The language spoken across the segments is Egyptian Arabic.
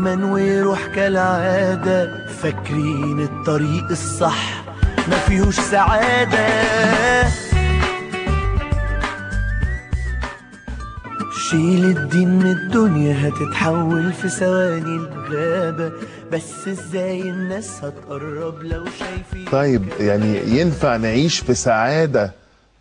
دايما ويروح كالعادة فاكرين الطريق الصح ما فيهوش سعادة شيل الدين من الدنيا هتتحول في ثواني الغابة بس ازاي الناس هتقرب لو شايفين طيب يعني ينفع نعيش في سعادة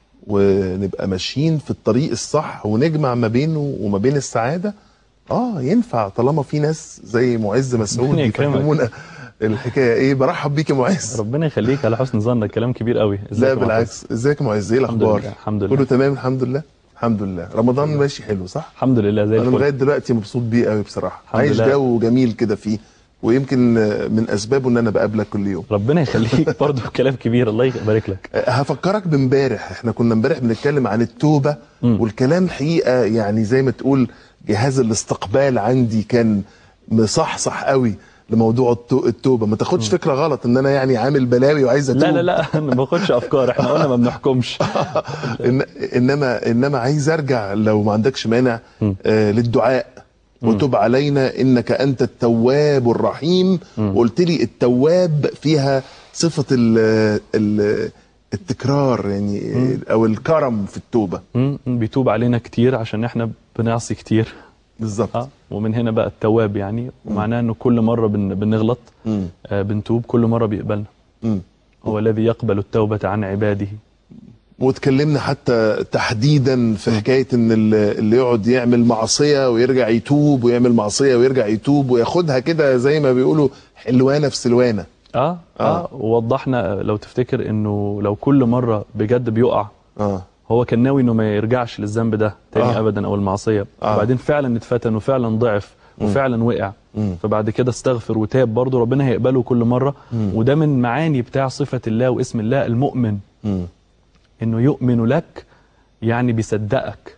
ونبقى ماشيين في الطريق الصح ونجمع ما بينه وما بين السعادة اه ينفع طالما في ناس زي معز مسعود ربنا يكرمك. بيفهمونا الحكاية ايه برحب بيك يا معز ربنا يخليك على حسن ظنك كلام كبير قوي ازيك لا يا معتز؟ بالعكس ازيك يا معز ايه الحمد الاخبار لله الحمد لله كله تمام الحمد لله الحمد لله رمضان ماشي حلو صح الحمد لله زي انا الفل لغايه دلوقتي مبسوط بيه قوي بصراحه الحمد عايش لله. جو جميل كده فيه ويمكن من اسبابه ان انا بقابلك كل يوم ربنا يخليك برضه كلام كبير الله يبارك لك هفكرك بامبارح احنا كنا امبارح بنتكلم عن التوبه مم. والكلام حقيقه يعني زي ما تقول جهاز الاستقبال عندي كان مصحصح قوي لموضوع التو- التوبه ما تاخدش فكره غلط ان انا يعني عامل بلاوي وعايز اتوب لا لا لا انا ما باخدش افكار احنا قلنا ما بنحكمش إن انما انما عايز ارجع لو ما عندكش مانع مم. آه للدعاء وتب علينا انك انت التواب الرحيم وقلت لي التواب فيها صفه ال ال التكرار يعني او الكرم في التوبه مم، بيتوب علينا كتير عشان احنا بنعصي كتير بالظبط اه ومن هنا بقى التواب يعني ومعناه انه كل مره بن بنغلط مم. آه بنتوب كل مره بيقبلنا مم. هو الذي يقبل التوبه عن عباده واتكلمنا حتى تحديدا في حكايه ان ال- اللي يقعد يعمل معصيه ويرجع يتوب ويعمل معصيه ويرجع يتوب وياخدها كده زي ما بيقولوا حلوانه في سلوانه اه اه, آه. آه ووضحنا آه، لو تفتكر انه لو كل مره بجد بيقع اه هو كان ناوي انه ما يرجعش للذنب ده تاني آه. آه. ابدا او المعصيه آه. آه. وبعدين فعلا اتفتن وفعلا ضعف وفعلا وقع مم. فبعد كده استغفر وتاب برضه ربنا هيقبله كل مره مم. وده من معاني بتاع صفه الله واسم الله المؤمن مم. انه يؤمن لك يعني بيصدقك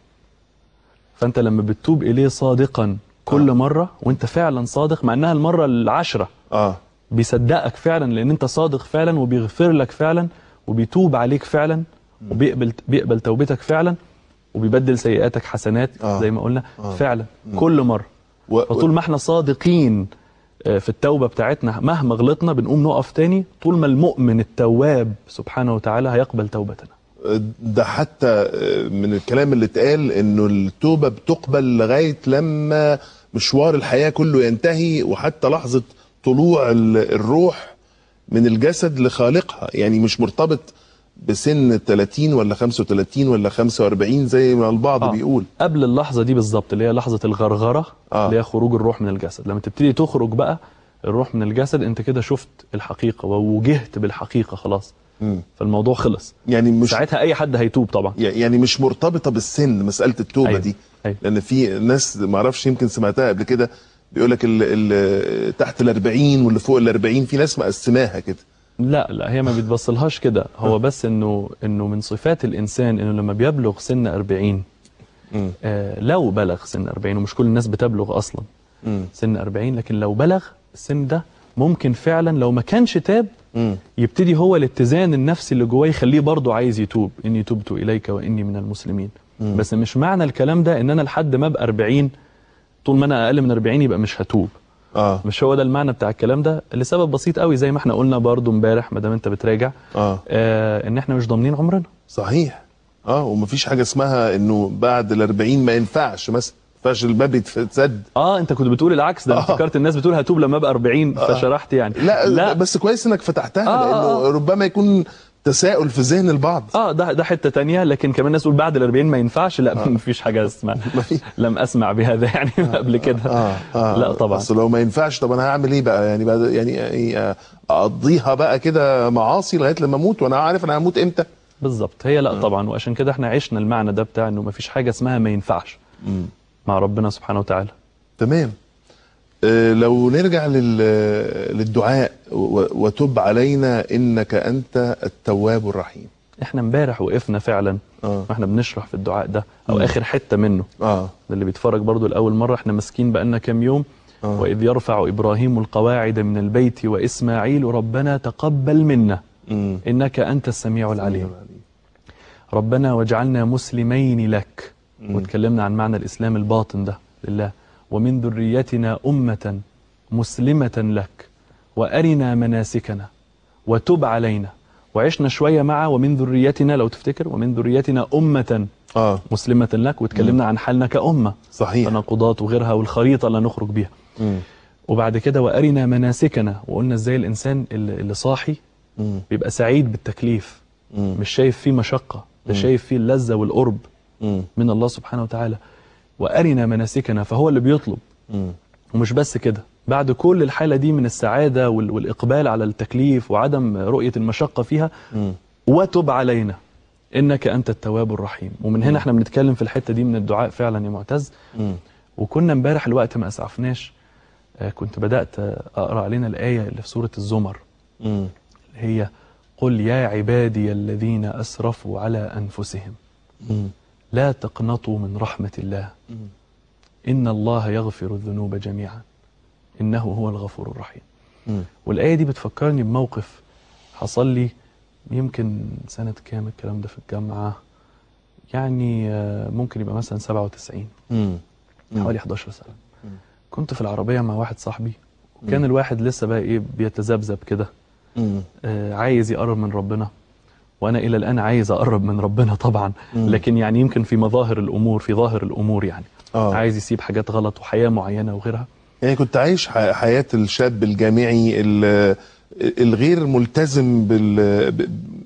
فانت لما بتتوب اليه صادقا كل آه. مره وانت فعلا صادق مع انها المره العشره اه بيصدقك فعلا لان انت صادق فعلا وبيغفر لك فعلا وبيتوب عليك فعلا وبيقبل بيقبل توبتك فعلا وبيبدل سيئاتك حسنات آه. زي ما قلنا آه. فعلا كل مره و... فطول ما احنا صادقين آه، في التوبه بتاعتنا مهما غلطنا بنقوم نقف تاني طول ما المؤمن التواب سبحانه وتعالى هيقبل توبتنا ده حتى من الكلام اللي اتقال انه التوبه بتقبل لغايه لما مشوار الحياه كله ينتهي وحتى لحظه طلوع ال- الروح من الجسد لخالقها يعني مش مرتبط بسن 30 ولا 35 ولا 45 زي ما البعض آه. بيقول قبل اللحظه دي بالظبط اللي هي لحظه الغرغره آه. اللي هي خروج الروح من الجسد لما تبتدي تخرج بقى الروح من الجسد انت كده شفت الحقيقه ووجهت بالحقيقه خلاص مم. فالموضوع خلص يعني مش ساعتها اي حد هيتوب طبعا يعني مش مرتبطه بالسن مساله التوبه أيوة. دي أيوة. لان في ناس ما اعرفش يمكن سمعتها قبل كده بيقول لك ال- ال- تحت ال 40 واللي فوق ال 40 في ناس مقسماها كده لا لا هي ما بتبصلهاش كده هو بس انه انه من صفات الانسان انه لما بيبلغ سن 40 مم. آه لو بلغ سن 40 ومش كل الناس بتبلغ اصلا مم. سن 40 لكن لو بلغ السن ده ممكن فعلا لو ما كانش تاب مم. يبتدي هو الاتزان النفسي اللي جواه يخليه برضه عايز يتوب اني تبت اليك واني من المسلمين مم. بس مش معنى الكلام ده ان انا لحد ما ابقى 40 طول ما انا اقل من 40 يبقى مش هتوب اه مش هو ده المعنى بتاع الكلام ده لسبب بسيط قوي زي ما احنا قلنا برضه امبارح ما دام انت بتراجع اه آه ان احنا مش ضامنين عمرنا صحيح اه ومفيش حاجه اسمها انه بعد ال 40 ما ينفعش مثلا ما ينفعش الباب يتسد اه انت كنت بتقول العكس ده انا آه. افتكرت الناس بتقول هتوب لما ابقى 40 فشرحت يعني لا, لا لا بس كويس انك فتحتها آه، لانه آه، آه. ربما يكون تساؤل في ذهن البعض اه ده ده حته تانية لكن كمان الناس تقول بعد ال 40 ما ينفعش لا مفيش حاجه اسمها مفيش. لم اسمع بهذا يعني قبل كده اه اه لا طبعا اصل لو ما ينفعش طب انا هعمل ايه بقى يعني بعد يعني يعني اقضيها بقى كده معاصي لغايه لما اموت وانا عارف انا هموت امتى بالظبط هي لا طبعا وعشان كده احنا عشنا المعنى ده بتاع انه مفيش حاجه اسمها ما ينفعش مع ربنا سبحانه وتعالى تمام آه، لو نرجع لل- للدعاء و- وتب علينا انك انت التواب الرحيم احنا امبارح وقفنا فعلا اه واحنا بنشرح في الدعاء ده او اخر حته منه اه اللي بيتفرج برضو لاول مره احنا ماسكين بقالنا كام يوم آه. واذ يرفع ابراهيم القواعد من البيت واسماعيل ربنا تقبل منا مم. انك انت السميع العليم ربنا واجعلنا مسلمين لك واتكلمنا عن معنى الاسلام الباطن ده لله ومن ذريتنا امه مسلمة لك وأرنا مناسكنا وتب علينا وعشنا شوية مع ومن ذريتنا لو تفتكر ومن ذريتنا أمة اه مسلمة لك واتكلمنا عن حالنا كأمة صحيح تناقضات وغيرها والخريطة اللي نخرج بيها مم. وبعد كده وأرنا مناسكنا وقلنا ازاي الإنسان اللي اللي صاحي مم. بيبقى سعيد بالتكليف مم. مش شايف فيه مشقة ده شايف فيه اللذة والقرب مم. من الله سبحانه وتعالى وأرنا مناسكنا فهو اللي بيطلب مم. ومش بس كده بعد كل الحالة دي من السعادة وال- والإقبال على التكليف وعدم رؤية المشقة فيها مم. وتب علينا إنك أنت التواب الرحيم ومن هنا احنا بنتكلم في الحتة دي من الدعاء فعلا يا معتز مم. وكنا امبارح الوقت ما أسعفناش آه، كنت بدأت آه، أقرأ علينا الآية اللي في سورة الزمر مم. اللي هي قل يا عبادي الذين أسرفوا على أنفسهم مم. لا تقنطوا من رحمة الله إن الله يغفر الذنوب جميعا إنه هو الغفور الرحيم مم. والآية دي بتفكرني بموقف حصل لي يمكن سنة كام الكلام ده في الجامعة يعني آه، ممكن يبقى مثلا 97 مم. مم. حوالي 11 سنة مم. كنت في العربية مع واحد صاحبي وكان الواحد لسه بقى إيه بيتذبذب كده مم. آه، عايز يقرب من ربنا وانا الى الان عايز اقرب من ربنا طبعا مم. لكن يعني يمكن في مظاهر الامور في ظاهر الامور يعني اه عايز يسيب حاجات غلط وحياه معينه وغيرها يعني كنت عايش ح- حياة الشاب الجامعي ال- الغير ملتزم بال... ب-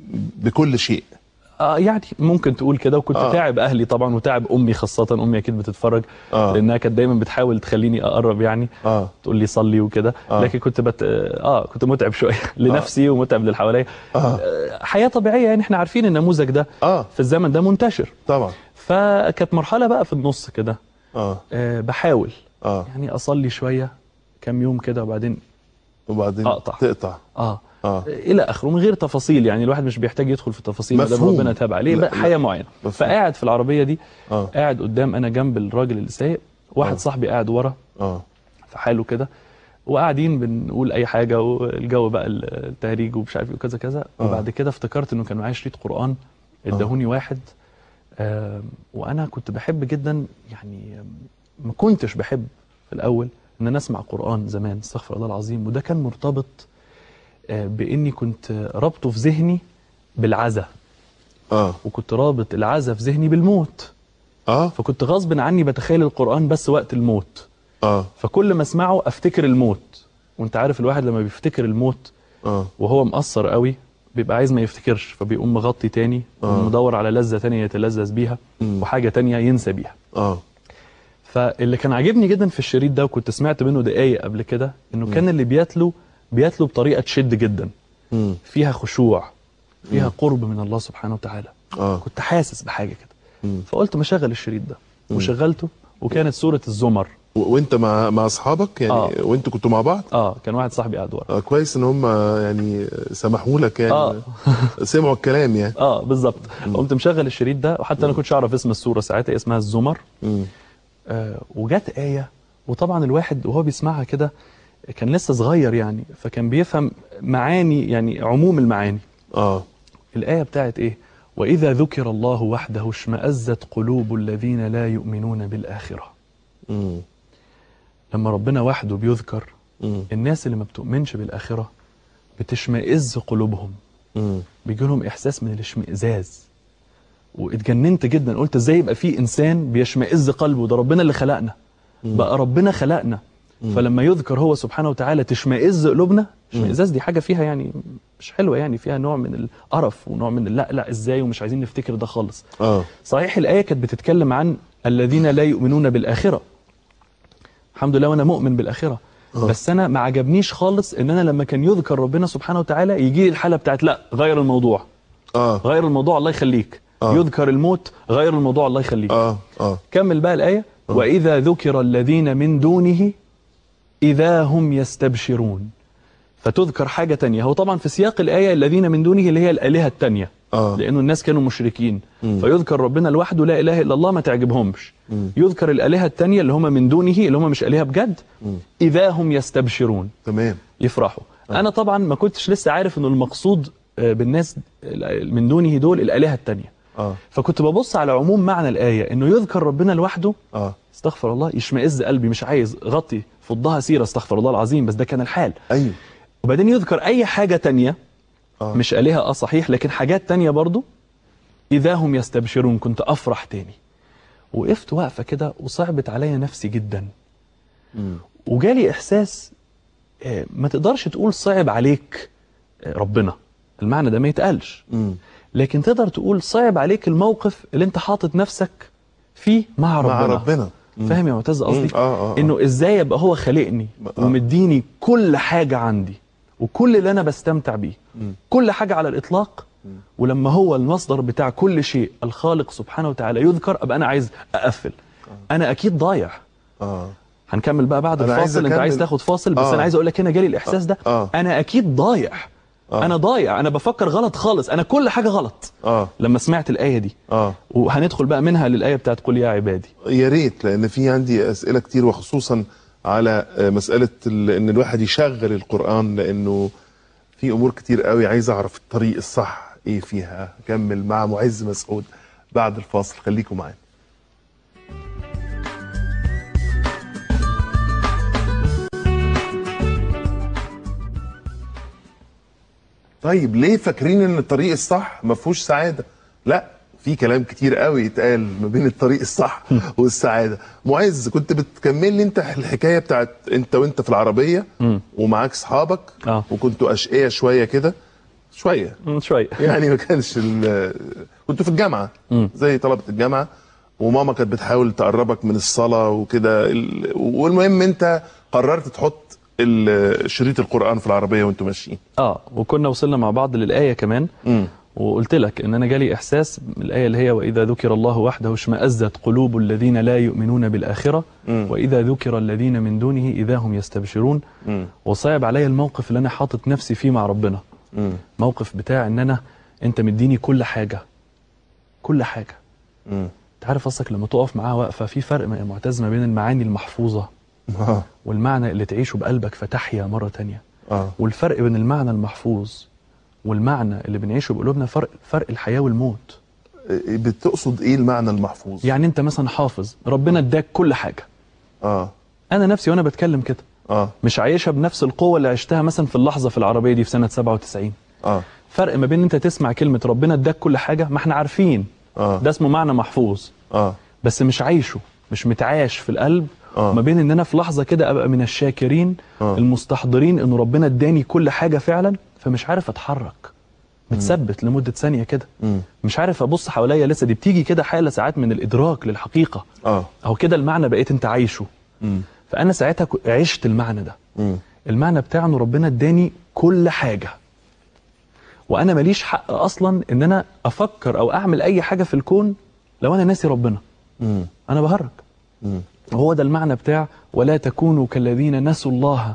بكل شيء آه يعني ممكن تقول كده وكنت آه. آه. تعب اهلي طبعا وتعب امي خاصه امي اكيد بتتفرج اه لانها كانت دايما بتحاول تخليني اقرب يعني اه تقول لي صلي وكده آه. آه. لكن كنت بت... اه كنت متعب شويه لنفسي ومتعب للي حواليا آه. آه، حياه طبيعيه يعني احنا عارفين النموذج ده اه في الزمن ده منتشر طبعا فكانت مرحله بقى في النص كده اه آه بحاول اه يعني اصلي شويه كام يوم كده وبعدين وبعدين أقطع. تقطع اه اه الى اخره من غير تفاصيل يعني الواحد مش بيحتاج يدخل في تفاصيل ما دام مفهوم. ربنا تاب عليه لا، بقى لا. حياه معينه مفهوم. فقاعد في العربيه دي اه قاعد قدام انا جنب الراجل اللي سايق واحد آه. صاحبي قاعد ورا اه في حاله كده وقاعدين بنقول اي حاجه والجو بقى التهريج ومش عارف ايه وكذا كذا آه. وبعد كده افتكرت انه كان معايا شريط قران اداهوني واحد آم، وانا كنت بحب جدا يعني آم، ما كنتش بحب في الاول ان انا اسمع قران زمان استغفر الله العظيم وده كان مرتبط آه، باني كنت رابطه في ذهني بالعزا اه وكنت رابط العزا في ذهني بالموت اه فكنت غصب عني بتخيل القران بس وقت الموت اه فكل ما اسمعه افتكر الموت وانت عارف الواحد لما بيفتكر الموت اه وهو مقصر قوي بيبقى عايز ما يفتكرش فبيقوم مغطي تاني آه. ومدور على لذة تانية يتلذذ بيها مم. وحاجة تانية ينسى بيها اه فاللي كان عاجبني جدا في الشريط ده وكنت سمعت منه دقايق قبل كده انه كان اللي بيتلو بيتلو بطريقة تشد جدا مم. فيها خشوع فيها قرب من الله سبحانه وتعالى اه كنت حاسس بحاجة كده مم. فقلت ما اشغل الشريط ده وشغلته وكانت سورة الزمر و- وانت مع مع اصحابك يعني آه. وانتوا كنتوا مع بعض اه كان واحد صاحبي قاعد ورا آه كويس ان هم يعني سمحوا لك يعني آه. سمعوا الكلام يعني اه بالظبط قمت مشغل الشريط ده وحتى انا كنتش اعرف اسم السوره ساعتها اسمها الزمر مم. آه وجت ايه وطبعا الواحد وهو بيسمعها كده كان لسه صغير يعني فكان بيفهم معاني يعني عموم المعاني اه الايه بتاعت ايه واذا ذكر الله وحده اشمئزت قلوب الذين لا يؤمنون بالاخره مم. لما ربنا وحده بيذكر مم. الناس اللي ما بتؤمنش بالاخره بتشمئز قلوبهم مم. بيجي لهم احساس من الاشمئزاز واتجننت جدا قلت ازاي يبقى في انسان بيشمئز قلبه ده ربنا اللي خلقنا بقى ربنا خلقنا فلما يذكر هو سبحانه وتعالى تشمئز قلوبنا اشمئزاز دي حاجه فيها يعني مش حلوه يعني فيها نوع من القرف ونوع من لا لا ازاي ومش عايزين نفتكر ده خالص اه صحيح الايه كانت بتتكلم عن الذين لا يؤمنون بالاخره الحمد لله وانا مؤمن بالاخره آه. بس انا ما عجبنيش خالص ان انا لما كان يذكر ربنا سبحانه وتعالى يجي لي الحاله بتاعت لا غير الموضوع اه غير الموضوع الله يخليك آه. يذكر الموت غير الموضوع الله يخليك اه اه كمل بقى الآية وإذا ذكر الذين من دونه إذا هم يستبشرون فتذكر حاجة تانية هو طبعا في سياق الآية الذين من دونه اللي هي الآلهة التانية اه لأنه الناس كانوا مشركين مم. فيذكر ربنا لوحده لا إله إلا الله ما تعجبهمش مم. يذكر الآلهة التانية اللي هم من دونه اللي هم مش آلهة بجد مم. إذا هم يستبشرون تمام يفرحوا أنا طبعا ما كنتش لسه عارف أنه المقصود آه، بالناس من دونه دول الآلهة التانية اه فكنت ببص على عموم معنى الآية إنه يذكر ربنا لوحده اه استغفر الله يشمئز قلبي مش عايز غطي فضها سيره استغفر الله العظيم بس ده كان الحال ايوه وبعدين يذكر اي حاجه تانية آه. مش آلهة اه صحيح لكن حاجات تانية برضو اذا هم يستبشرون كنت افرح تاني وقفت واقفه كده وصعبت عليا نفسي جدا وجالي احساس آه، ما تقدرش تقول صعب عليك آه، ربنا المعنى ده ما يتقالش مم. لكن تقدر تقول صعب عليك الموقف اللي انت حاطط نفسك فيه مع ربنا مع ربنا مم. فاهم يا معتز قصدي مم. آه، آه، آه. انه ازاي يبقى هو خالقني آه. ومديني كل حاجه عندي وكل اللي انا بستمتع بيه مم. كل حاجه على الاطلاق ولما هو المصدر بتاع كل شيء الخالق سبحانه وتعالى يذكر ابقى انا عايز اقفل انا اكيد ضايع اه هنكمل بقى بعد أنا عايز الفاصل انت أكمل. عايز تاخد فاصل بس آه. انا عايز اقول لك هنا جالي الاحساس ده آه. انا اكيد ضايع آه. انا ضايع انا بفكر غلط خالص انا كل حاجه غلط اه لما سمعت الايه دي اه وهندخل بقى منها للايه بتاعت قل يا عبادي يا ريت لان في عندي اسئله كتير وخصوصا على آه، مساله ال- ان الواحد يشغل القران لانه في امور كتير قوي عايز اعرف الطريق الصح ايه فيها كمل مع معز مسعود بعد الفاصل خليكم معانا طيب ليه فاكرين ان الطريق الصح ما فيهوش سعاده لا في كلام كتير قوي يتقال ما بين الطريق الصح والسعاده معز كنت بتكمل لي انت الحكايه بتاعت انت وانت في العربيه ومعاك اصحابك آه. وكنتوا اشقياء شويه كده شويه مم، شويه يعني ما كانش ال- كنتوا في الجامعه زي طلبه الجامعه وماما كانت بتحاول تقربك من الصلاه وكده ال- والمهم انت قررت تحط ال- شريط القران في العربيه وانتوا ماشيين اه وكنا وصلنا مع بعض للايه كمان مم. وقلت لك ان انا جالي احساس الايه اللي هي واذا ذكر الله وحده اشمئزت قلوب الذين لا يؤمنون بالاخره مم. واذا ذكر الذين من دونه اذا هم يستبشرون مم. وصعب عليا الموقف اللي انا حاطط نفسي فيه مع ربنا مم. موقف بتاع ان انا انت مديني كل حاجه كل حاجه مم. انت عارف اصلك لما تقف معاه واقفه في فرق يا معتز ما بين المعاني المحفوظه اه والمعنى اللي تعيشه بقلبك فتحيا مره تانية اه والفرق بين المعنى المحفوظ والمعنى اللي بنعيشه بقلوبنا فرق فرق الحياه والموت بتقصد ايه المعنى المحفوظ يعني انت مثلا حافظ ربنا اداك كل حاجه اه انا نفسي وانا بتكلم كده اه مش عايشها بنفس القوه اللي عشتها مثلا في اللحظه في العربيه دي في سنه 97 اه فرق ما بين انت تسمع كلمه ربنا اداك كل حاجه ما احنا عارفين اه ده اسمه معنى محفوظ اه بس مش عايشه مش متعاش في القلب آه. ما بين ان انا في لحظه كده ابقى من الشاكرين آه. المستحضرين ان ربنا اداني كل حاجه فعلا فمش عارف اتحرك متثبت لمده ثانيه كده مم. مش عارف ابص حواليا لسه دي بتيجي كده حاله ساعات من الادراك للحقيقه اه اهو كده المعنى بقيت انت عايشه مم. فانا ساعتها ك- عشت المعنى ده مم. المعنى بتاعه انه ربنا اداني كل حاجه وانا ماليش حق اصلا ان انا افكر او اعمل اي حاجه في الكون لو انا ناسي ربنا مم. انا بهرج مم. وهو ده المعنى بتاع ولا تكونوا كالذين نسوا الله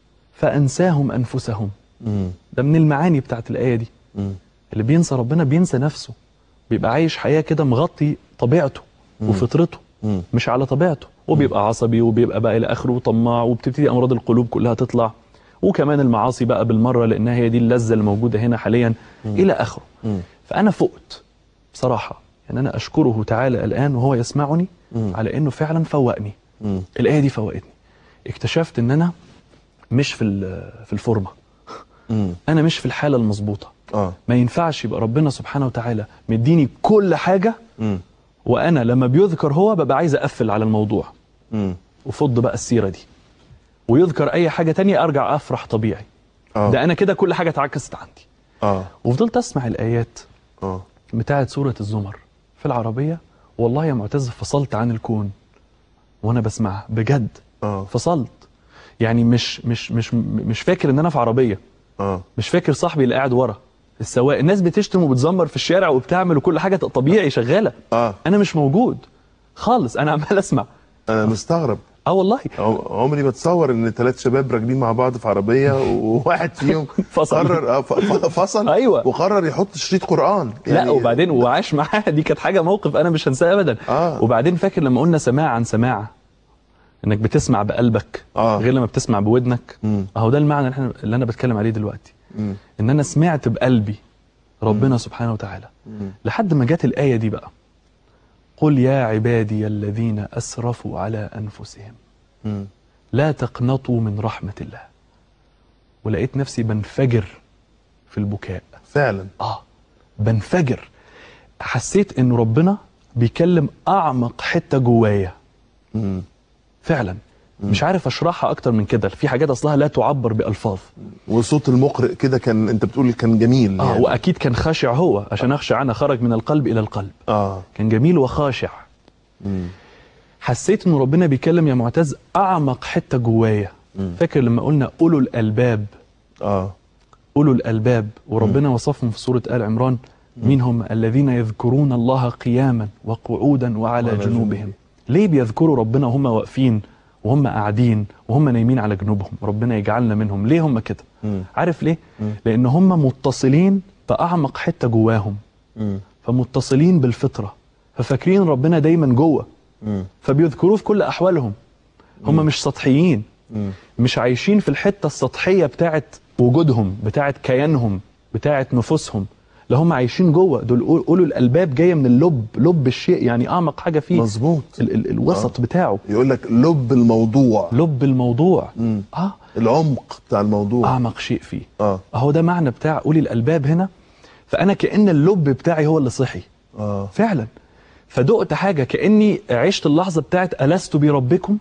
فانساهم انفسهم مم. ده من المعاني بتاعت الايه دي مم. اللي بينسى ربنا بينسى نفسه بيبقى عايش حياه كده مغطي طبيعته وفطرته مم. مش على طبيعته وبيبقى عصبي وبيبقى بقى الى اخره وطماع وبتبتدي امراض القلوب كلها تطلع وكمان المعاصي بقى بالمره لانها هي دي اللذه الموجوده هنا حاليا الى اخره مم. فانا فقت بصراحه يعني انا اشكره تعالى الان وهو يسمعني مم. على انه فعلا فوقني مم. الايه دي فوقتني اكتشفت ان انا مش في ال- في الفورمه مم. انا مش في الحاله المظبوطه اه ما ينفعش يبقى ربنا سبحانه وتعالى مديني كل حاجه مم. وانا لما بيذكر هو ببقى عايز اقفل على الموضوع مم. وفض بقى السيره دي ويذكر اي حاجه تانية ارجع افرح طبيعي اه ده انا كده كل حاجه اتعكست عندي اه وفضلت اسمع الايات اه بتاعه سوره الزمر في العربيه والله يا معتز فصلت عن الكون وانا بسمعها بجد اه فصلت يعني مش مش مش مش فاكر ان انا في عربيه اه مش فاكر صاحبي اللي قاعد ورا السواق الناس بتشتم وبتزمر في الشارع وبتعمل وكل حاجه طبيعي شغاله اه انا مش موجود خالص انا عمال اسمع انا مستغرب اه والله عم- عمري ما اتصور ان ثلاث شباب راكبين مع بعض في عربيه وواحد فيهم فصل. قرر اه ف- ف- فصل أيوة. وقرر يحط شريط قران لا وبعدين وعاش معاها دي كانت حاجه موقف انا مش هنساه ابدا آه. وبعدين فاكر لما قلنا سماع عن سماع انك بتسمع بقلبك آه. غير لما بتسمع بودنك مم. اهو ده المعنى اللي, احنا اللي انا بتكلم عليه دلوقتي مم. ان انا سمعت بقلبي ربنا سبحانه وتعالى مم. لحد ما جت الايه دي بقى قل يا عبادي الذين اسرفوا على انفسهم مم. لا تقنطوا من رحمة الله ولقيت نفسي بنفجر في البكاء فعلا اه بنفجر حسيت ان ربنا بيكلم اعمق حته جوايا مم. فعلا مش عارف اشرحها اكتر من كده في حاجات اصلها لا تعبر بالفاظ وصوت المقرئ كده كان انت بتقول كان جميل اه يعني. واكيد كان خاشع هو عشان اخشع انا خرج من القلب الى القلب اه كان جميل وخاشع مم. حسيت ان ربنا بيكلم يا معتز اعمق حته جوايا فاكر لما قلنا اولو الالباب اه اولو الالباب وربنا وصفهم في سوره ال عمران مين هم الذين يذكرون الله قياما وقعودا وعلى وعلى جنوبهم جنوبهم. ليه بيذكروا ربنا وهم واقفين وهم قاعدين وهم نايمين على جنوبهم ربنا يجعلنا منهم ليه هم كده مم. عارف ليه لان هم متصلين باعمق حته جواهم مم. فمتصلين بالفطره ففاكرين ربنا دايما جوه مم. فبيذكروه في كل احوالهم هم مش سطحيين مم. مش عايشين في الحته السطحيه بتاعت وجودهم بتاعت كيانهم بتاعت نفوسهم لا هم عايشين جوه دول أول- اولو الالباب جايه من اللب لب الشيء يعني اعمق حاجه فيه مظبوط ال ال الوسط بتاعه يقول لك لب الموضوع لب الموضوع مم. اه العمق بتاع الموضوع اعمق شيء فيه اه اهو ده معنى بتاع اولي الالباب هنا فانا كان اللب بتاعي هو اللي صحي اه فعلا فدقت حاجه كاني عشت اللحظه بتاعت الست بربكم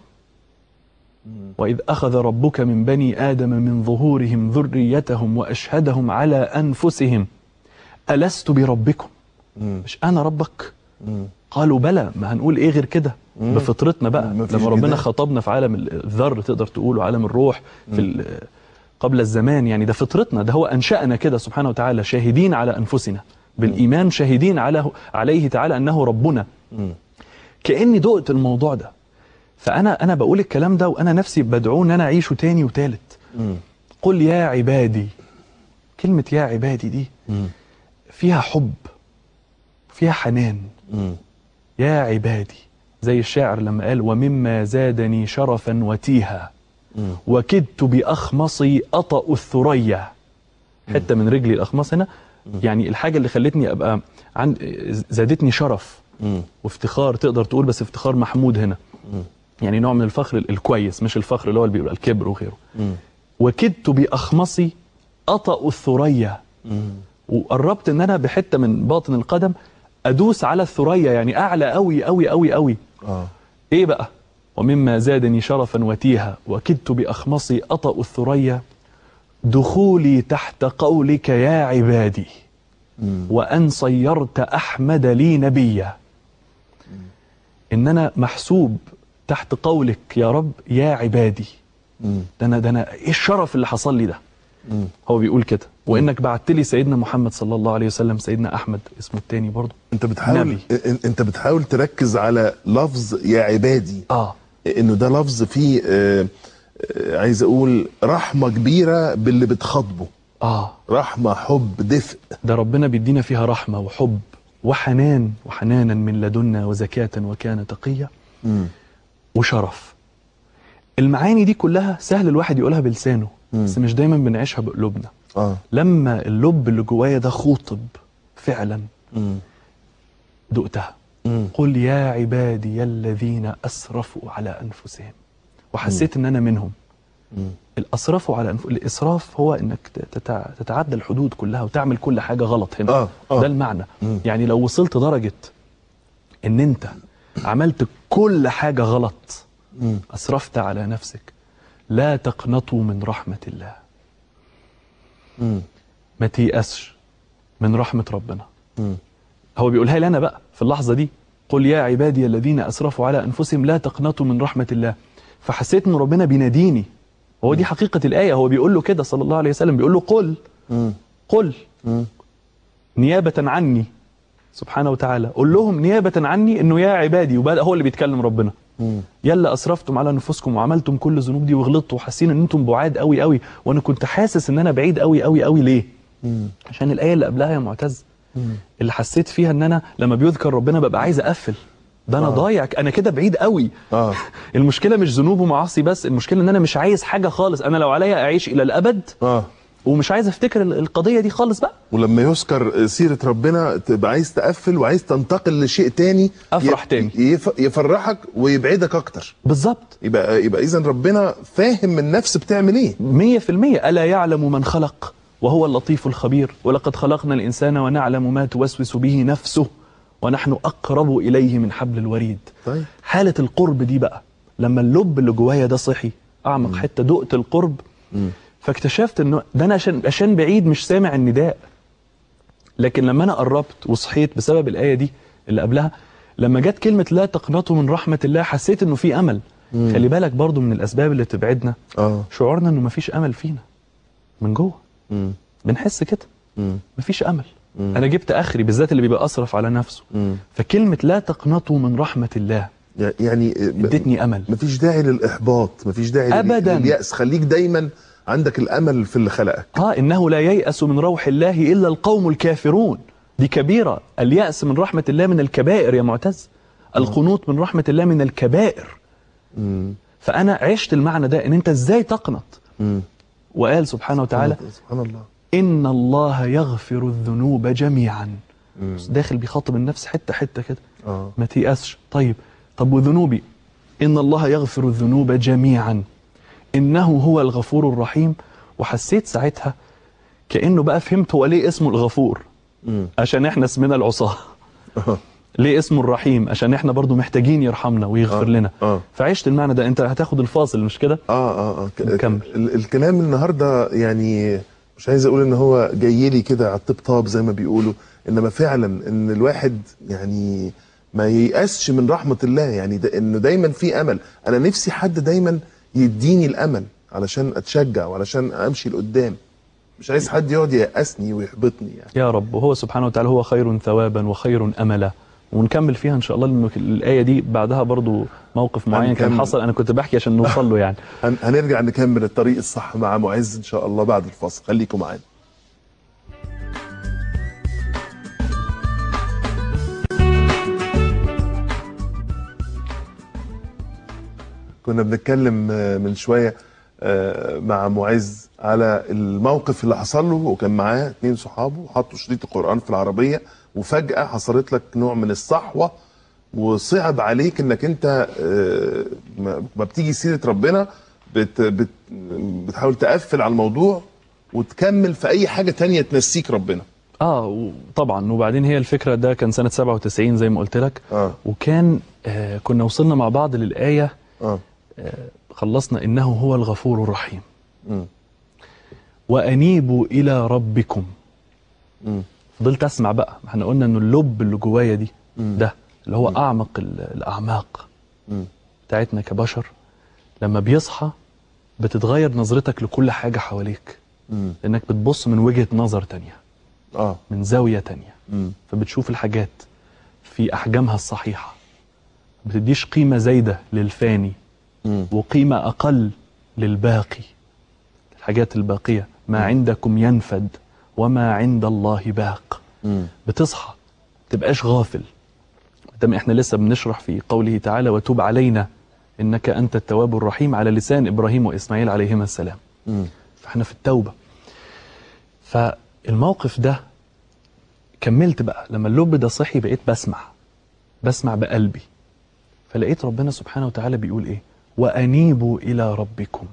واذ اخذ ربك من بني ادم من ظهورهم ذريتهم واشهدهم على انفسهم الست بربكم مم. مش انا ربك مم. قالوا بلى ما هنقول ايه غير كده بفطرتنا بقى مفيش لما ربنا جدال. خطبنا في عالم الذر تقدر تقول وعالم الروح في ال- قبل الزمان يعني ده فطرتنا ده هو انشانا كده سبحانه وتعالى شاهدين على انفسنا بالايمان شاهدين على عليه تعالى انه ربنا مم. كاني دقت الموضوع ده فانا انا بقول الكلام ده وانا نفسي بدعوه ان انا اعيشه تاني وتالت مم. قل يا عبادي كلمه يا عبادي دي مم. فيها حب فيها حنان مم. يا عبادي زي الشاعر لما قال ومما زادني شرفا وتيها مم. وكدت بأخمصي أطأ الثريا حتة من رجلي الأخمص هنا يعني الحاجة اللي خلتني أبقى عند زادتني شرف مم. وافتخار تقدر تقول بس افتخار محمود هنا يعني نوع من الفخر ال- الكويس مش الفخر اللي هو اللي بيبقى الكبر وغيره مم. وكدت بأخمصي أطأ الثريا مم. وقربت ان انا بحته من باطن القدم ادوس على الثريا يعني اعلى قوي قوي قوي قوي اه ايه بقى ومما زادني شرفا وتيها وكدت باخمصي اطأ الثريا دخولي تحت قولك يا عبادي مم. وان صيرت احمد لي نبيا ان انا محسوب تحت قولك يا رب يا عبادي مم. ده انا ده انا ايه الشرف اللي حصل لي ده مم. هو بيقول كده وانك بعت لي سيدنا محمد صلى الله عليه وسلم سيدنا احمد اسمه التاني برضه انت بتحاول نبي. إن- انت بتحاول تركز على لفظ يا عبادي اه انه ده لفظ فيه آه آه عايز اقول رحمه كبيره باللي بتخاطبه اه رحمه حب دفء ده ربنا بيدينا فيها رحمه وحب وحنان وحنانا من لدنا وزكاه وكان تقيا مم. وشرف المعاني دي كلها سهل الواحد يقولها بلسانه بس مش دايما بنعيشها بقلوبنا اه لما اللب اللي جوايا ده خوطب فعلا مم. دقتها مم. قل يا عبادي الذين اسرفوا على انفسهم وحسيت ان انا منهم مم. الاسرفوا على أنف... الاسراف هو انك تتع... تتعدى الحدود كلها وتعمل كل حاجه غلط هنا آه، آه. ده المعنى مم. يعني لو وصلت درجه ان انت عملت كل حاجه غلط مم. اسرفت على نفسك لا تقنطوا من رحمه الله مم. ما تيأسش من رحمه ربنا مم. هو بيقولها لي انا بقى في اللحظه دي قل يا عبادي الذين اسرفوا على انفسهم لا تقنطوا من رحمه الله فحسيت ان ربنا بيناديني هو دي حقيقه الايه هو بيقول له كده صلى الله عليه وسلم بيقول له قل مم. قل مم. نيابه عني سبحانه وتعالى قل لهم نيابه عني انه يا عبادي وبدا هو اللي بيتكلم ربنا مم. يلا اسرفتم على نفوسكم وعملتم كل الذنوب دي وغلطتوا وحاسين ان انتم بعاد قوي قوي وانا كنت حاسس ان انا بعيد قوي قوي قوي ليه مم. عشان الايه اللي قبلها يا معتز اللي حسيت فيها ان انا لما بيذكر ربنا ببقى عايز اقفل ده انا آه. ضايع انا كده بعيد قوي اه المشكله مش ذنوب ومعاصي بس المشكله ان انا مش عايز حاجه خالص انا لو عليا اعيش الى الابد اه ومش عايز افتكر ال- القضيه دي خالص بقى ولما يذكر سيرة ربنا تبقى عايز تقفل وعايز تنتقل لشيء تاني أفرح ي- تاني. يف- يفرحك ويبعدك اكتر بالظبط يبقى يبقى اذا ربنا فاهم النفس بتعمل ايه مية في المية ألا يعلم من خلق وهو اللطيف الخبير ولقد خلقنا الإنسان ونعلم ما توسوس به نفسه ونحن أقرب إليه من حبل الوريد طيب حالة القرب دي بقى لما اللب اللي جوايا ده صحي أعمق حتة دقت القرب فاكتشفت إنه ده أنا عشان عشان بعيد مش سامع النداء لكن لما أنا قربت وصحيت بسبب الآية دي اللي قبلها لما جت كلمة لا تقنطوا من رحمة الله حسيت إنه في أمل خلي بالك برضو من الأسباب اللي تبعدنا اه شعورنا انه مفيش امل فينا من جوه مم. بنحس كده مم. مفيش امل انا جبت اخري بالذات اللي بيبقى اسرف على نفسه مم. فكلمه لا تقنطوا من رحمه الله يعني ادتني امل مفيش داعي للاحباط مفيش داعي لل- أبداً. لليأس خليك دايما عندك الامل في اللي خلقك اه انه لا ييأس من روح الله الا القوم الكافرون دي كبيره اليأس من رحمه الله من الكبائر يا معتز القنوط من رحمه الله من الكبائر مم. فانا عشت المعنى ده ان انت ازاي تقنط مم. وقال سبحانه وتعالى سبحان الله إن الله يغفر الذنوب جميعا داخل بيخاطب النفس حتة حتة كده اه ما تيأسش طيب طب وذنوبي إن الله يغفر الذنوب جميعا إنه هو الغفور الرحيم وحسيت ساعتها كأنه بقى فهمت هو ليه اسمه الغفور مم. عشان احنا اسمنا العصاة آه. ليه اسمه الرحيم عشان احنا برضو محتاجين يرحمنا ويغفر آه. لنا آه. فعشت المعنى ده انت هتاخد الفاصل مش كده اه اه اه ك- نكمل. ال- الكلام النهارده يعني مش عايز اقول ان هو جاي لي كده على الطبطاب زي ما بيقولوا انما فعلا ان الواحد يعني ما ييأسش من رحمه الله يعني ده انه دايما في امل انا نفسي حد دايما يديني الامل علشان اتشجع وعلشان امشي لقدام مش عايز حد يقعد ييأسني ويحبطني يعني يا رب وهو سبحانه وتعالى هو خير ثوابا وخير املا ونكمل فيها ان شاء الله لانه الايه دي بعدها برضو موقف معين كان هنكمل. حصل انا كنت بحكي عشان نوصل له يعني هن- هنرجع نكمل الطريق الصح مع معز ان شاء الله بعد الفاصل خليكم معانا كنا بنتكلم آه، من شويه آه، مع معز على الموقف اللي حصل له وكان معاه اتنين صحابه وحطوا شريط القران في العربيه وفجاه حصلت لك نوع من الصحوه وصعب عليك انك انت آه، ما ما بتيجي سيره ربنا بت بت بتحاول تقفل على الموضوع وتكمل في اي حاجه تانية تنسيك ربنا اه طبعا وبعدين هي الفكره ده كان سنه 97 زي ما قلت لك اه وكان آه كنا وصلنا مع بعض للايه اه خلصنا انه هو الغفور الرحيم مم. وانيبوا الى ربكم مم. فضلت اسمع بقى ما احنا قلنا انه اللب اللي جوايا دي مم. ده اللي هو اعمق ال- الاعماق مم. بتاعتنا كبشر لما بيصحى بتتغير نظرتك لكل حاجه حواليك مم. لانك بتبص من وجهه نظر تانية اه من زاويه تانية مم. فبتشوف الحاجات في احجامها الصحيحه بتديش قيمه زايده للفاني مم. وقيمه اقل للباقي الحاجات الباقيه ما عندكم ينفد وما عند الله باق مم. بتصحى تبقاش غافل دام احنا لسه بنشرح في قوله تعالى وتوب علينا انك انت التواب الرحيم على لسان ابراهيم واسماعيل عليهما السلام مم. فاحنا في التوبه فالموقف ده كملت بقى لما اللب ده صحي بقيت بسمع بسمع بقلبي فلقيت ربنا سبحانه وتعالى بيقول ايه وانيبوا الى ربكم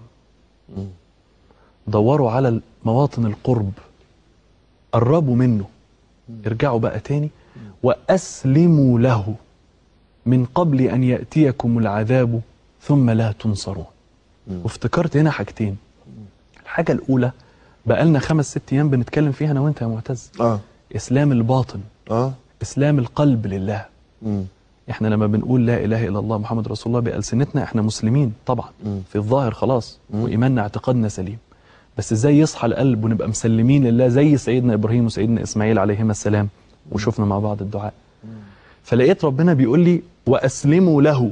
دوروا على مواطن القرب قربوا منه ارجعوا بقى تاني واسلموا له من قبل ان ياتيكم العذاب ثم لا تنصرون وافتكرت هنا حاجتين الحاجه الاولى بقالنا خمس ست ايام بنتكلم فيها انا وانت يا معتز اه اسلام الباطن اه اسلام القلب لله مم. احنا لما بنقول لا اله الا الله محمد رسول الله بالسنتنا احنا مسلمين طبعا مم. في الظاهر خلاص وايماننا اعتقادنا سليم بس ازاي يصحى القلب ونبقى مسلمين لله زي سيدنا ابراهيم وسيدنا اسماعيل عليهما السلام وشفنا مع بعض الدعاء فلقيت ربنا بيقول لي واسلموا له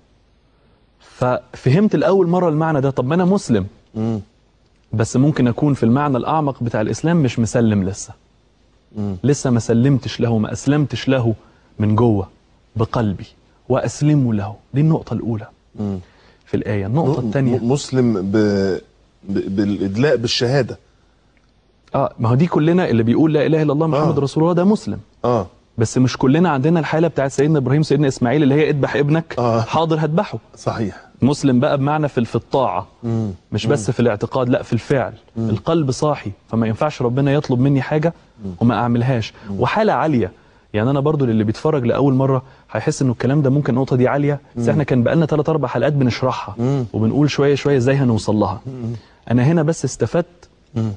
ففهمت الاول مره المعنى ده طب ما انا مسلم مم. بس ممكن اكون في المعنى الاعمق بتاع الاسلام مش مسلم لسه مم. لسه ما سلمتش له ما اسلمتش له من جوه بقلبي واسلموا له دي النقطه الاولى مم. في الايه النقطه الثانيه م- مسلم ب... ب... بالادلاء بالشهاده اه ما هو دي كلنا اللي بيقول لا اله الا الله محمد آه. رسول الله ده مسلم اه بس مش كلنا عندنا الحاله بتاعت سيدنا ابراهيم سيدنا اسماعيل اللي هي اذبح ابنك آه. حاضر هذبحه صحيح مسلم بقى بمعنى في في الطاعه مم. مش بس في الاعتقاد لا في الفعل القلب صاحي فما ينفعش ربنا يطلب مني حاجه وما اعملهاش وحاله عاليه يعني انا برضو اللي بيتفرج لاول مره هيحس انه الكلام ده ممكن النقطه دي عاليه بس احنا كان بقالنا 3 4 حلقات بنشرحها وبنقول شويه شويه ازاي هنوصل لها انا هنا بس استفدت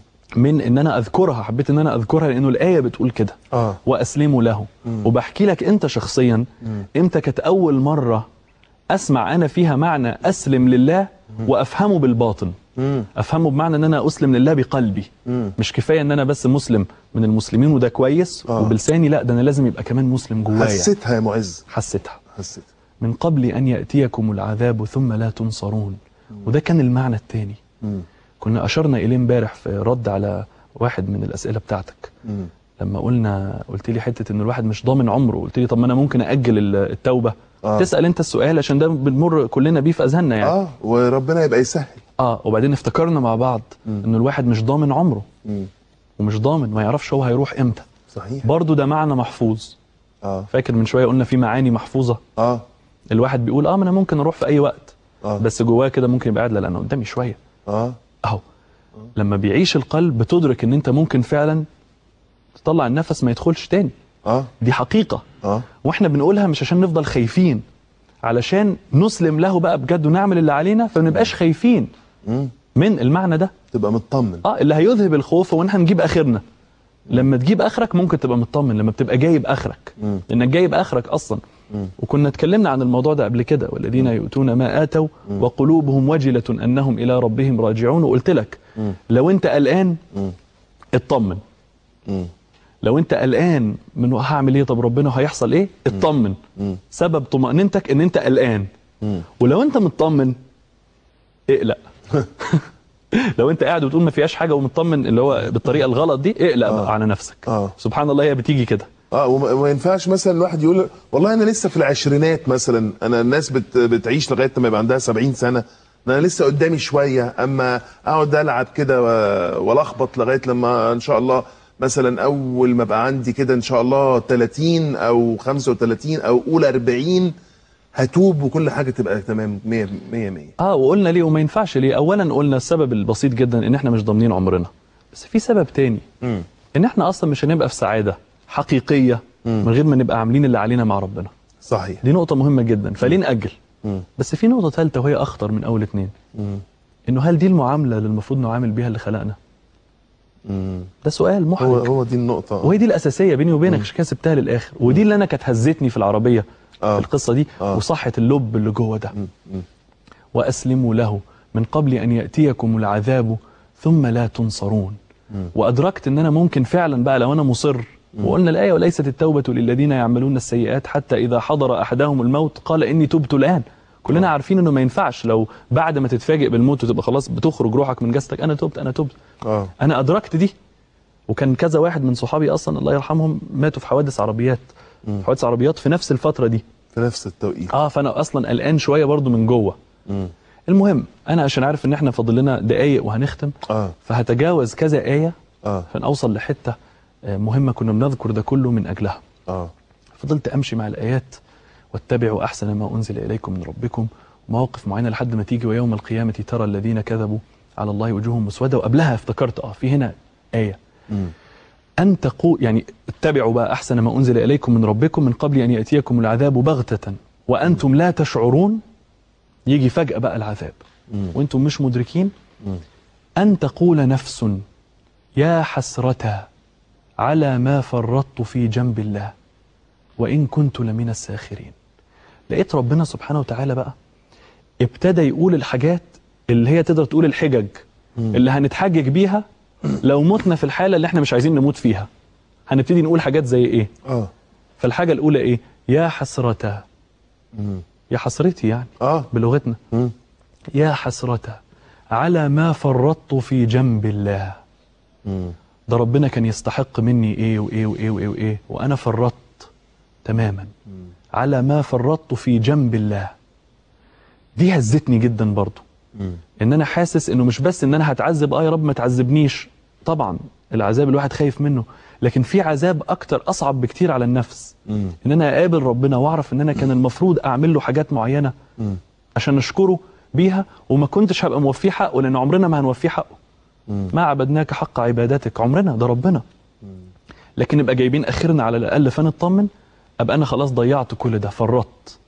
من ان انا اذكرها حبيت ان انا اذكرها لانه الايه بتقول كده اه واسلموا له وبحكي لك انت شخصيا امتى كانت اول مره اسمع انا فيها معنى اسلم لله وافهمه بالباطن مم. افهمه بمعنى ان انا اسلم لله بقلبي مم. مش كفايه ان انا بس مسلم من المسلمين وده كويس آه. وبلساني لا ده انا لازم يبقى كمان مسلم جوايا حسيتها يا معز حسيتها حسيتها من قبل ان ياتيكم العذاب ثم لا تنصرون وده كان المعنى الثاني مم. كنا اشرنا اليه امبارح في رد على واحد من الاسئله بتاعتك مم. لما قلنا قلت لي حته ان الواحد مش ضامن عمره قلت لي طب ما انا ممكن ااجل ال- التوبه آه. تسال انت السؤال عشان ده بنمر كلنا بيه في اذهاننا يعني اه وربنا يبقى يسهل اه وبعدين افتكرنا مع بعض ان الواحد مش ضامن عمره مم. ومش ضامن ما يعرفش هو هيروح امتى صحيح برضه ده معنى محفوظ اه فاكر من شويه قلنا في معاني محفوظه اه الواحد بيقول اه ما انا ممكن اروح في اي وقت آه. بس جواه كده ممكن يبقى قاعد لا لا، انا قدامي شويه اه اهو لما بيعيش القلب بتدرك ان انت ممكن فعلا تطلع النفس ما يدخلش تاني اه دي حقيقه اه واحنا بنقولها مش عشان نفضل خايفين علشان نسلم له بقى بجد ونعمل اللي علينا فما نبقاش خايفين مم. من المعنى ده تبقى مطمن اه اللي هيذهب الخوف هو ان احنا نجيب اخرنا لما تجيب اخرك ممكن تبقى مطمن لما بتبقى جايب اخرك مم. انك جايب اخرك اصلا وكنا اتكلمنا عن الموضوع ده قبل كده والذين يؤتون ما اتوا وقلوبهم وجله انهم الى ربهم راجعون وقلت لك لو انت قلقان مم. اطمن مم. لو انت قلقان من هعمل ايه طب ربنا هيحصل ايه اطمن مم. سبب طمأنينتك ان انت قلقان مم. ولو انت مطمن اقلق لو انت قاعد وتقول ما فيهاش حاجه ومطمن اللي هو بالطريقه الغلط دي اقلق بقى على نفسك آه. سبحان الله هي بتيجي كده اه وما وما ينفعش مثلا الواحد يقول والله انا لسه في العشرينات مثلا انا الناس بت بتعيش لغايه ما يبقى عندها 70 سنه انا لسه قدامي شويه اما اقعد العب كده و- والخبط لغايه لما ان شاء الله مثلا اول ما بقى عندي كده ان شاء الله 30 او 35 او اولى 40 هتوب وكل حاجه تبقى تمام 100 100 100 اه وقلنا ليه وما ينفعش ليه اولا قلنا السبب البسيط جدا ان احنا مش ضامنين عمرنا بس في سبب تاني مم. ان احنا اصلا مش هنبقى في سعاده حقيقيه من غير ما نبقى عاملين اللي علينا مع ربنا صحيح دي نقطه مهمه جدا فليه ناجل مم. بس في نقطه ثالثه وهي اخطر من اول اتنين مم. انه هل دي المعامله اللي المفروض نعامل بيها اللي خلقنا مم. ده سؤال محرج هو هو دي النقطه وهي دي الاساسيه بيني وبينك عشان كده سبتها للاخر ودي اللي انا كانت هزتني في العربيه آه. في القصه دي آه. وصحت اللب اللي جوه ده واسلموا له من قبل ان ياتيكم العذاب ثم لا تنصرون وادركت ان انا ممكن فعلا بقى لو انا مصر وقلنا الايه وليست التوبه للذين يعملون السيئات حتى اذا حضر احدهم الموت قال اني تبت الان كلنا عارفين انه ما ينفعش لو بعد ما تتفاجئ بالموت وتبقى خلاص بتخرج روحك من جسدك انا تبت انا تبت اه انا ادركت دي وكان كذا واحد من صحابي اصلا الله يرحمهم ماتوا في حوادث عربيات حوادث عربيات في نفس الفتره دي في نفس التوقيت اه فانا اصلا قلقان شويه برضو من جوه مم. المهم انا عشان عارف ان احنا فاضل لنا دقايق وهنختم اه فهتجاوز كذا ايه اه عشان اوصل لحته آه، مهمه كنا بنذكر ده كله من اجلها اه فضلت امشي مع الايات واتبعوا احسن ما انزل اليكم من ربكم مواقف معينه لحد ما تيجي ويوم القيامه ترى الذين كذبوا على الله وجوههم مسوده وقبلها افتكرت اه في هنا ايه مم. أن تقول يعني اتبعوا بقى أحسن ما أنزل إليكم من ربكم من قبل أن يأتيكم العذاب بغتة وأنتم لا تشعرون يجي فجأة بقى العذاب وأنتم مش مدركين أن تقول نفس يا حسرة على ما فرطت في جنب الله وإن كنت لمن الساخرين لقيت ربنا سبحانه وتعالى بقى ابتدى يقول الحاجات اللي هي تقدر تقول الحجج اللي هنتحجج بيها لو متنا في الحالة اللي احنا مش عايزين نموت فيها هنبتدي نقول حاجات زي ايه اه فالحاجة الأولى ايه يا حسرة مم. يا حسرتي يعني اه بلغتنا مم. يا حسرة على ما فرطت في جنب الله مم. ده ربنا كان يستحق مني ايه وايه وايه وايه وايه وانا فرطت تماما على ما فرطت في جنب الله دي هزتني جدا برضو مم. ان انا حاسس انه مش بس ان انا هتعذب اه يا رب ما تعذبنيش طبعا العذاب الواحد خايف منه لكن في عذاب اكتر اصعب بكتير على النفس ان انا اقابل ربنا واعرف ان انا كان المفروض اعمل له حاجات معينه عشان اشكره بيها وما كنتش هبقى موفيه حقه لان عمرنا ما هنوفيه حقه ما عبدناك حق عبادتك عمرنا ده ربنا لكن نبقى جايبين اخرنا على الاقل فنطمن ابقى انا خلاص ضيعت كل ده فرطت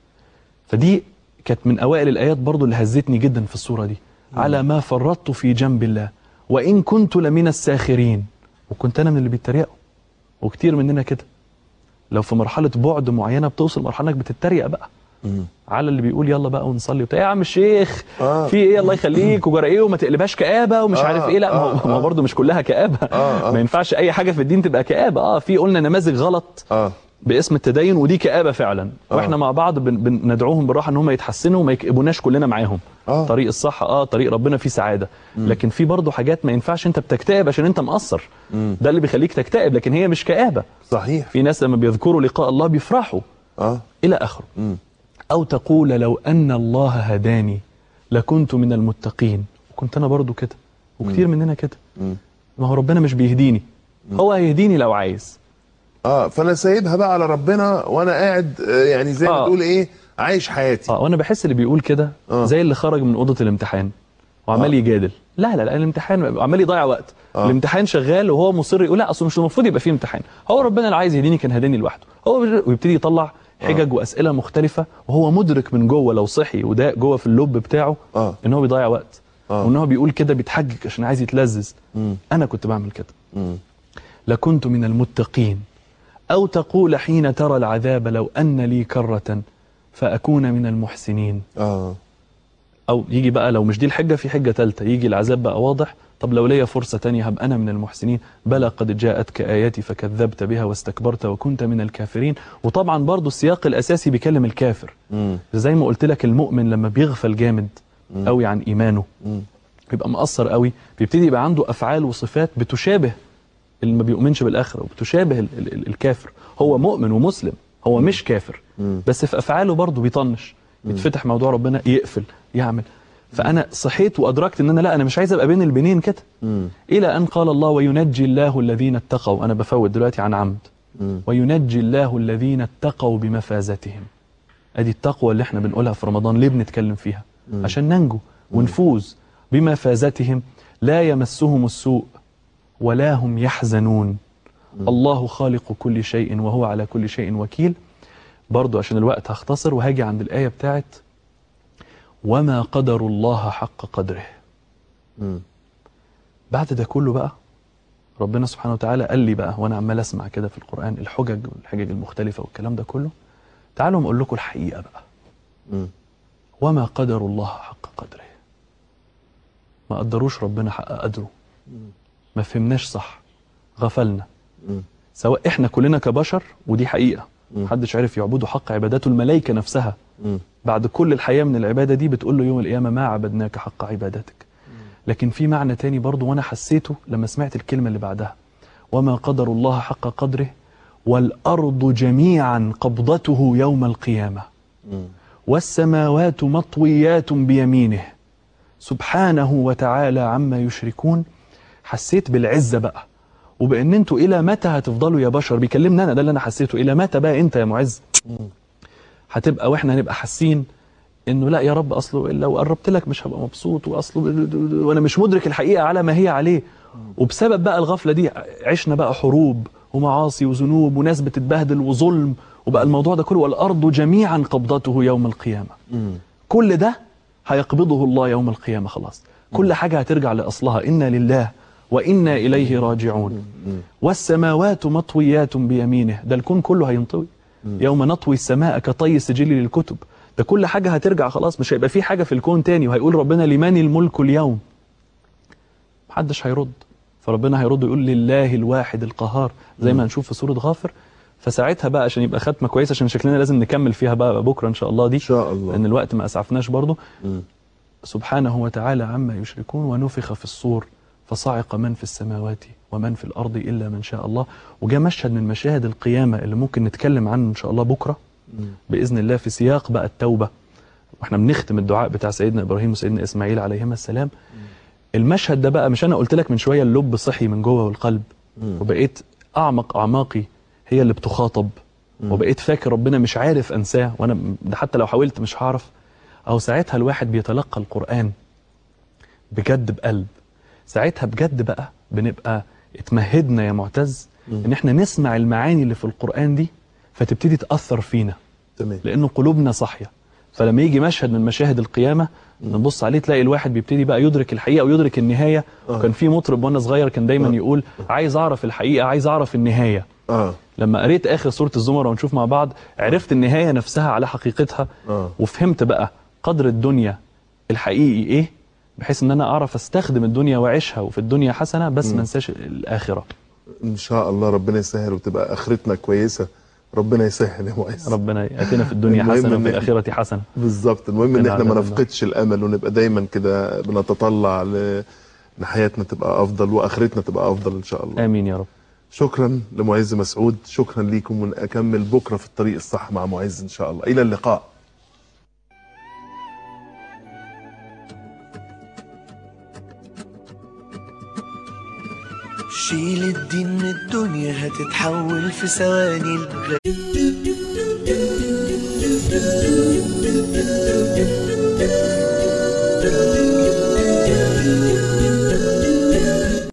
فدي كانت من اوائل الايات برضو اللي هزتني جدا في السوره دي على ما فرطت في جنب الله وان كنت لمن الساخرين وكنت انا من اللي بيتريقوا وكتير مننا كده لو في مرحله بعد معينه بتوصل مرحله انك بتتريق بقى على اللي بيقول يلا بقى ونصلي وبتاع يا عم الشيخ آه. في ايه الله يخليك وجرى ايه وما تقلبهاش كآبه ومش آه، عارف ايه لا ما هو- آه، ما هو آه. برضه مش كلها كآبه آه، آه. ما ينفعش اي حاجه في الدين تبقى كآبه اه في قلنا نماذج غلط اه باسم التدين ودي كآبة فعلا آه. واحنا مع بعض بن بندعوهم بالراحه ان هم يتحسنوا وما يكئبوناش كلنا معاهم آه. طريق الصح اه طريق ربنا فيه سعاده لكن في برضه حاجات ما ينفعش انت بتكتئب عشان انت مقصر ده اللي بيخليك تكتئب لكن هي مش كآبة صحيح في ناس لما بيذكروا لقاء الله بيفرحوا اه الى اخره مم. او تقول لو ان الله هداني لكنت من المتقين وكنت انا برضو كده وكتير مننا كده مم. ما هو ربنا مش بيهديني هو هيهديني لو عايز اه فانا سايبها بقى على ربنا وانا قاعد آه، يعني زي ما آه. تقول ايه عايش حياتي اه وانا بحس اللي بيقول كده آه. زي اللي خرج من اوضه الامتحان وعمال آه. يجادل لا لا لا الامتحان عمال يضيع وقت آه. الامتحان شغال وهو مصر يقول لا اصل مش المفروض يبقى فيه امتحان هو ربنا اللي عايز يهديني كان هداني لوحده هو بيج- ويبتدي يطلع حجج واسئله مختلفه وهو مدرك من جوه لو صحي وده جوه في اللب بتاعه اه ان هو بيضيع وقت آه. وان هو بيقول كده بيتحجج عشان عايز يتلذذ مم. انا كنت بعمل كده مم. لكنت من المتقين او تقول حين ترى العذاب لو ان لي كره فاكون من المحسنين اه او يجي بقى لو مش دي الحجه في حجه ثالثه يجي العذاب بقى واضح طب لو ليا فرصه تانية هبقى انا من المحسنين بلى قد جاءتك اياتي فكذبت بها واستكبرت وكنت من الكافرين وطبعا برضو السياق الاساسي بيكلم الكافر مم. زي ما قلت لك المؤمن لما بيغفل جامد قوي عن ايمانه مم. بيبقى مقصر قوي بيبتدي يبقى عنده افعال وصفات بتشابه اللي ما بيؤمنش بالاخره وبتشابه ال ال ال الكافر هو مؤمن ومسلم هو مش كافر مم. بس في افعاله برضه بيطنش بيتفتح موضوع ربنا يقفل يعمل فانا صحيت وادركت ان انا لا انا مش عايز ابقى بين البنين كده مم. الى ان قال الله وينجي الله الذين اتقوا انا بفوت دلوقتي عن عمد مم. وينجي الله الذين اتقوا بمفازتهم ادي التقوى اللي احنا بنقولها في رمضان ليه بنتكلم فيها عشان ننجو ونفوز بمفازتهم لا يمسهم السوء ولا هم يحزنون الله خالق كل شيء وهو على كل شيء وكيل برضو عشان الوقت هختصر وهاجي عند الآية بتاعت وما قدر الله حق قدره مم. بعد ده كله بقى ربنا سبحانه وتعالى قال لي بقى وانا عمال اسمع كده في القرآن الحجج والحجج المختلفة والكلام ده كله تعالوا نقول لكم الحقيقة بقى مم. وما قدر الله حق قدره ما قدروش ربنا حق قدره ما فهمناش صح غفلنا مم. سواء احنا كلنا كبشر ودي حقيقة محدش عرف يعبده حق عبادته الملائكة نفسها مم. بعد كل الحياة من العبادة دي بتقول له يوم القيامة ما عبدناك حق عبادتك لكن في معنى تاني برضو وانا حسيته لما سمعت الكلمة اللي بعدها وما قدر الله حق قدره والأرض جميعا قبضته يوم القيامة مم. والسماوات مطويات بيمينه سبحانه وتعالى عما يشركون حسيت بالعزة بقى وبان انتوا الى متى هتفضلوا يا بشر بيكلمنا انا ده اللي انا حسيته الى متى بقى انت يا معز هتبقى واحنا هنبقى حاسين انه لا يا رب اصله لو قربت لك مش هبقى مبسوط واصله وانا مش مدرك الحقيقه على ما هي عليه وبسبب بقى الغفله دي عشنا بقى حروب ومعاصي وذنوب وناس بتتبهدل وظلم وبقى الموضوع ده كله والارض جميعا قبضته يوم القيامه مم. كل ده هيقبضه الله يوم القيامة خلاص كل حاجة هترجع لأصلها إنا لله وإنا إليه راجعون والسماوات مطويات بيمينه ده الكون كله هينطوي يوم نطوي السماء كطي السجل للكتب ده كل حاجة هترجع خلاص مش هيبقى في حاجة في الكون تاني وهيقول ربنا لمن الملك اليوم محدش هيرد فربنا هيرد يقول لله الواحد القهار زي ما هنشوف في سورة غافر فساعتها بقى عشان يبقى ختمة كويسة عشان شكلنا لازم نكمل فيها بقى بكرة إن شاء الله دي ان شاء الله لأن الوقت ما أسعفناش برضه مم. سبحانه وتعالى عما يشركون ونفخ في الصور فصعق من في السماوات ومن في الأرض إلا من شاء الله وجاء مشهد من مشاهد القيامة اللي ممكن نتكلم عنه إن شاء الله بكرة بإذن الله في سياق بقى التوبة واحنا بنختم الدعاء بتاع سيدنا إبراهيم وسيدنا إسماعيل عليهما السلام المشهد ده بقى مش انا قلت لك من شويه اللب صحي من جوه والقلب وبقيت اعمق اعماقي هي اللي بتخاطب وبقيت فاكر ربنا مش عارف انساه وانا ده حتى لو حاولت مش هعرف او ساعتها الواحد بيتلقى القران بجد بقلب ساعتها بجد بقى بنبقى اتمهدنا يا معتز ان احنا نسمع المعاني اللي في القران دي فتبتدي تاثر فينا تمام لانه قلوبنا صاحيه فلما يجي مشهد من مشاهد القيامه نبص عليه تلاقي الواحد بيبتدي بقى يدرك الحقيقه ويدرك النهايه آه. وكان في مطرب وانا صغير كان دايما يقول عايز اعرف الحقيقه عايز اعرف النهايه اه لما قريت اخر سوره الزمر ونشوف مع بعض عرفت النهايه نفسها على حقيقتها آه. وفهمت بقى قدر الدنيا الحقيقي ايه بحيث ان انا اعرف استخدم الدنيا واعيشها وفي الدنيا حسنه بس ما انساش الاخره ان شاء الله ربنا يسهل وتبقى اخرتنا كويسه ربنا يسهل يا معز ربنا ياتينا في الدنيا المهم حسنه إن- وفي الاخره حسنه بالظبط المهم ان ربنا احنا ما يعلمنا. نفقدش الامل ونبقى دايما كده بنتطلع ل... ان حياتنا تبقى افضل واخرتنا تبقى افضل ان شاء الله امين يا رب شكرا لمعز مسعود شكرا ليكم ونكمل بكره في الطريق الصح مع معز ان شاء الله الى اللقاء شيل الدين من الدنيا هتتحول في ثواني الغ...